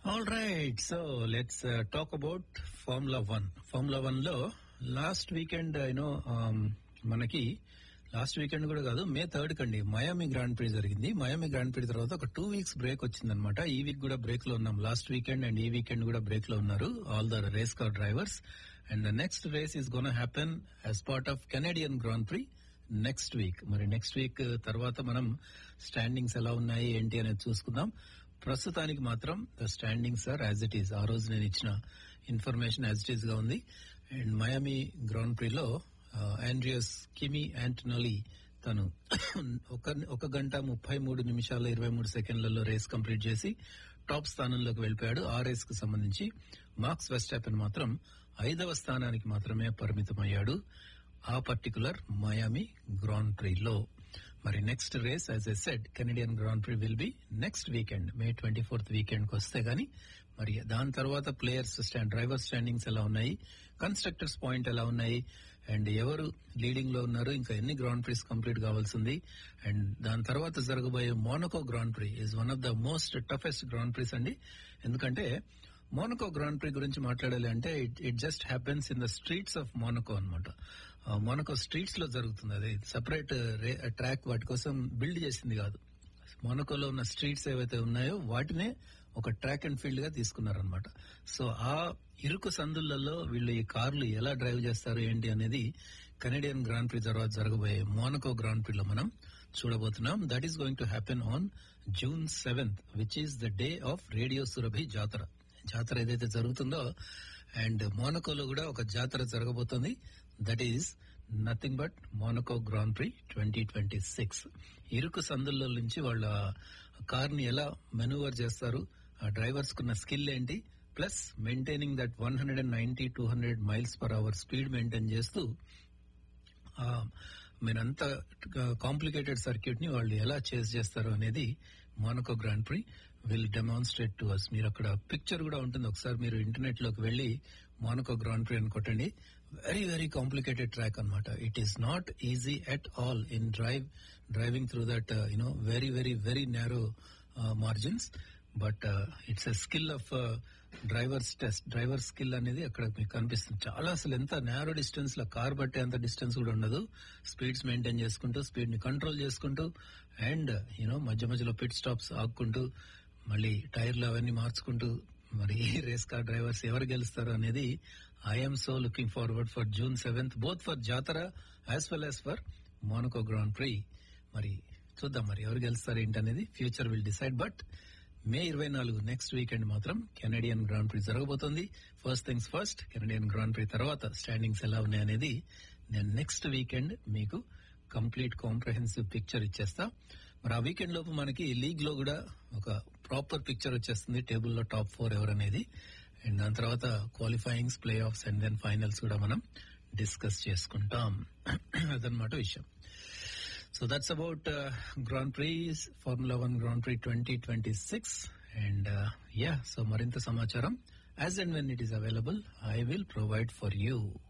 all right so let's talk about formula one formula one లో last weekend you know మనకి last weekend కూడా కాదు May third కండి Miami grand pre జరిగింది Miami grand prix తర్వాత ఒక టూ వీక్స్ బ్రేక్ వచ్చిందనమాట ఈ వీక్ కూడా బ్రేక్ లో ఉన్నాం లాస్ట్ వీకెండ్ అండ్ ఈ వీకెండ్ కూడా బ్రేక్ లో ఉన్నారు all the race car drivers and the next race is gonna happen as part of Canadian grand prix next week మరి నెక్స్ట్ వీక్ తర్వాత మనం స్టాండింగ్స్ ఎలా ఉన్నాయి ఏంటి అనేది చూసుకుందాం ప్రస్తుతానికి మాత్రం the standings are as it is ఆ రోజు నేను ఇచ్చిన ఇన్ఫర్మేషన్ యాజ్ ఇట్ ఈస్ గా ఉంది అండ్ మయామి గ్రౌండ్ ప్రీలో ఆండ్రియస్ కిమి యాంటనోలీ తను ఒక ఒక గంట ముప్పై మూడు నిమిషాల ఇరవై మూడు సెకండ్లలో రేస్ కంప్లీట్ చేసి టాప్ స్థానంలోకి వెళ్ళిపోయాడు ఆ రేస్ కు సంబంధించి మార్క్స్ వెస్టాపెన్ మాత్రం ఐదవ స్థానానికి మాత్రమే పరిమితమయ్యాడు ఆ పర్టికులర్ మయామి గ్రాండ్ ప్రీలో మరి next race as a said Canadian grand prix will be next weekend May twenty fourth weekend కి వస్తే గానీ మరి దాని తర్వాత ప్లేయర్స్ స్టాండ్ డ్రైవర్ స్టాండింగ్స్ ఎలా ఉన్నాయి కన్స్ట్రక్టర్స్ పాయింట్ ఎలా ఉన్నాయి అండ్ ఎవరు లీడింగ్ లో ఉన్నారు ఇంకా ఎన్ని గ్రాండ్ ప్రీస్ కంప్లీట్ కావాల్సింది అండ్ దాని తర్వాత జరగబోయే Monaco grand prix is one of the most toughest grand prix అండి ఎందుకంటే మోనకో గ్రాండ్ ప్రీ గురించి మాట్లాడాలి అంటే it just happens in the streets of Monaco అనమాట మోనకో స్ట్రీట్స్ లో జరుగుతుంది అది సపరేట్ ట్రాక్ వాటి కోసం బిల్డ్ చేసింది కాదు మోనకోలో ఉన్న స్ట్రీట్స్ ఏవైతే ఉన్నాయో వాటినే ఒక ట్రాక్ అండ్ ఫీల్డ్ గా తీసుకున్నారనమాట సో ఆ ఇరుకు సందులలో వీళ్ళు ఈ కార్లు ఎలా డ్రైవ్ చేస్తారు ఏంటి అనేది కెనడియన్ గ్రాండ్ ప్రీ తర్వాత జరగబోయే మోనకో గ్రాండ్ ప్రీలో మనం చూడబోతున్నాం that is going to happen on June seventh which is the day of radio Surabhi జాతర జాతర ఏదైతే జరుగుతుందో అండ్ మోనకోలో కూడా ఒక జాతర జరగబోతుంది that is nothing but Monaco grand prix twenty twenty six ఇరుకు సందుల్లో నుంచి వాళ్ళ కార్ ని ఎలా మెనూవర్ చేస్తారు ఆ డ్రైవర్స్ కున్న స్కిల్ ఏంటి plus maintaining that one hundred and ninety two hundred miles per hour speed maintain చేస్తూ మీరంత కాంప్లికేటెడ్ సర్క్యూట్ ని వాళ్ళు ఎలా చేస్ చేస్తారు అనేది Monaco grand prix will demonstrate to us మీరు అక్కడ పిక్చర్ కూడా ఉంటుంది ఒకసారి మీరు ఇంటర్నెట్ లోకి వెళ్లి మోనకో గ్రాండ్ ప్రీ అని కొట్టండి వెరీ వెరీ కాంప్లికేటెడ్ ట్రాక్ అనమాట it is not easy at all in drive driving through that you know very very very narrow margins but it's a skill of drivers test driver skill అనేది అక్కడ మీకు కనిపిస్తుంది చాలా అసలు ఎంత నేరో డిస్టెన్స్ లో car బట్టే అంత డిస్టెన్స్ కూడా ఉండదు స్పీడ్స్ మెయింటైన్ చేసుకుంటూ స్పీడ్ ని కంట్రోల్ చేసుకుంటూ అండ్ యూనో మధ్య మధ్యలో పిట్ స్టాప్స్ ఆగుకుంటూ మళ్ళీ టైర్లు అవన్నీ మార్చుకుంటూ మరి రేస్ కార్ డ్రైవర్స్ ఎవరు గెలుస్తారు అనేది I'm so looking forward for June seventh both for జాతర as well as for Monaco grand prix మరి చూద్దాం మరి ఎవరు గెలుస్తారు ఏంటనేది future will decide but May ఇరవై నాలుగు నెక్స్ట్ వీకెండ్ మాత్రం కెనడియన్ గ్రాండ్ ప్రీ జరగబోతోంది first things first Canadian grand prix తర్వాత స్టాండింగ్స్ ఎలా ఉన్నాయనేది నేను నెక్స్ట్ వీకెండ్ మీకు కంప్లీట్ కాంప్రహెన్సివ్ పిక్చర్ ఇచ్చేస్తా మరి ఆ వీకెండ్ లోపు మనకి లీగ్ లో కూడా ఒక ప్రాపర్ పిక్చర్ వచ్చేస్తుంది టేబుల్లో టాప్ ఫోర్ ఎవరనేది అండ్ దాని తర్వాత qualifyings play offs and then finals కూడా మనం డిస్కస్ చేసుకుంటాం అదనమాట విషయం so that's about grand prix formula one grand prix twenty twenty six and yeah so మరింత సమాచారం as and when it is available I will provide for you